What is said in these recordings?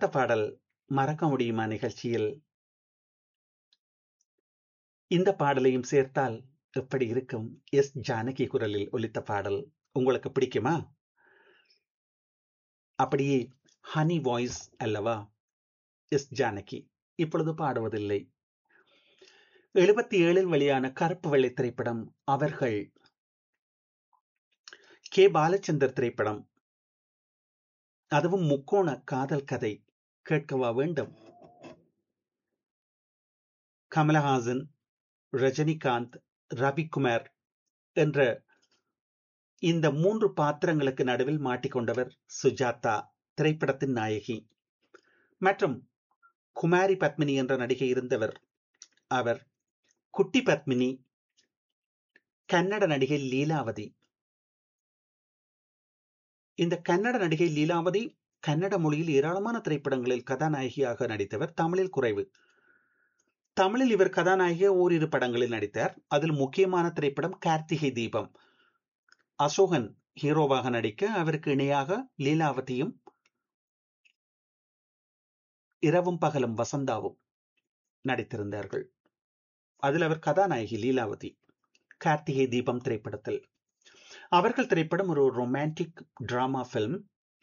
அடுத்த பாடல் மறக்க முடியுமா நிகழ்ச்சியில் இந்த பாடலையும் சேர்த்தால் எப்படி இருக்கும் எஸ் ஜானகி குரலில் ஒலித்த பாடல் உங்களுக்கு பிடிக்குமா அப்படியே ஹனி வாய்ஸ் அல்லவா எஸ் ஜானகி இப்பொழுது பாடுவதில்லை எழுபத்தி ஏழில் வெளியான கருப்பு வெள்ளை திரைப்படம் அவர்கள் கே பாலச்சந்தர் திரைப்படம் அதுவும் முக்கோண காதல் கதை கேட்கவா வேண்டும் கமலஹாசன் ரஜினிகாந்த் ரவிக்குமார் என்ற இந்த மூன்று பாத்திரங்களுக்கு நடுவில் மாட்டிக்கொண்டவர் சுஜாதா திரைப்படத்தின் நாயகி மற்றும் குமாரி பத்மினி என்ற நடிகை இருந்தவர் அவர் குட்டி பத்மினி கன்னட நடிகை லீலாவதி இந்த கன்னட நடிகை லீலாவதி கன்னட மொழியில் ஏராளமான திரைப்படங்களில் கதாநாயகியாக நடித்தவர் தமிழில் குறைவு தமிழில் இவர் கதாநாயகிய ஓரிரு படங்களில் நடித்தார் அதில் முக்கியமான திரைப்படம் கார்த்திகை தீபம் அசோகன் ஹீரோவாக நடிக்க அவருக்கு இணையாக லீலாவதியும் இரவும் பகலும் வசந்தாவும் நடித்திருந்தார்கள் அதில் அவர் கதாநாயகி லீலாவதி கார்த்திகை தீபம் திரைப்படத்தில் அவர்கள் திரைப்படம் ஒரு ரொமான்டிக் டிராமா பிலிம்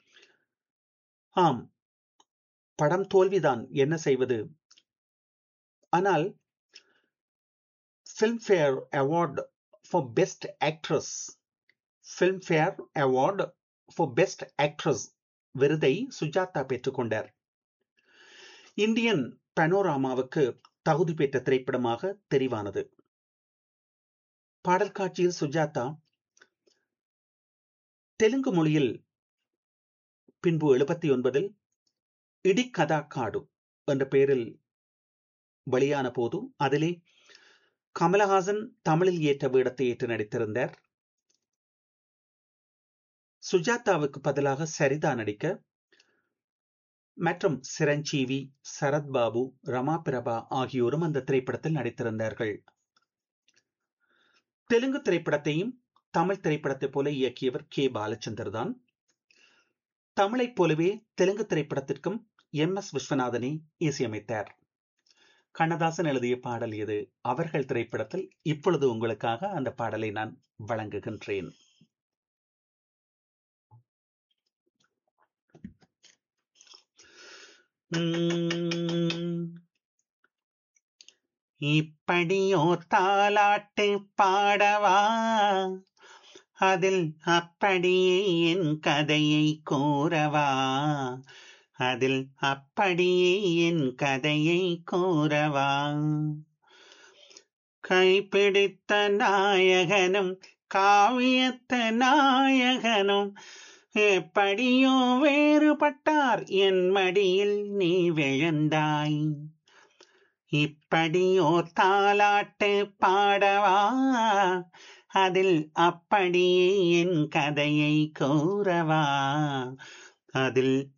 ஆம் படம் தோல்விதான் என்ன செய்வது ஆனால் Filmfare award for best actress Filmfare award for best actress விருதை சுஜாதா பெற்றுக்கொண்டார் இந்தியன் பனோராமாவுக்கு தகுதி பெற்ற திரைப்படமாக தெரிவானது பாடல் காட்சியில் சுஜாதா தெலுங்கு மொழியில் பின்பு எழுபத்தி ஒன்பதில் இடிக்கதா காடு என்ற பெயரில் வெளியான போது அதிலே கமலஹாசன் தமிழில் ஏற்ற வேடத்தை ஏற்று நடித்திருந்தார் சுஜாதாவுக்கு பதிலாக சரிதா நடிக்க மற்றும் சிரஞ்சீவி சரத்பாபு ரமா பிரபா ஆகியோரும் அந்த திரைப்படத்தில் நடித்திருந்தார்கள் தெலுங்கு திரைப்படத்தையும் தமிழ் திரைப்படத்தை போல இயக்கியவர் கே பாலச்சந்தர் தான் தமிழைப் போலவே தெலுங்கு திரைப்படத்திற்கும் எம் எஸ் விஸ்வநாதனை இசையமைத்தார் கண்ணதாசன் எழுதிய பாடல் இது அவர்கள் திரைப்படத்தில் இப்பொழுது உங்களுக்காக அந்த பாடலை நான் வழங்குகின்றேன் இப்படியோ தாலாட்டு பாடவா அதில் அப்படியே என் கதையை கூறவா அதில் அப்படியே என் கதையை கூறவா கைப்பிடித்த நாயகனும் காவியத்த நாயகனும் எப்படியோ வேறுபட்டார் என் மடியில் நீ விழுந்தாய் இப்படியோ தாலாட்டு பாடவா அதில் அப்படியே என் கதையை கூறவா அதில்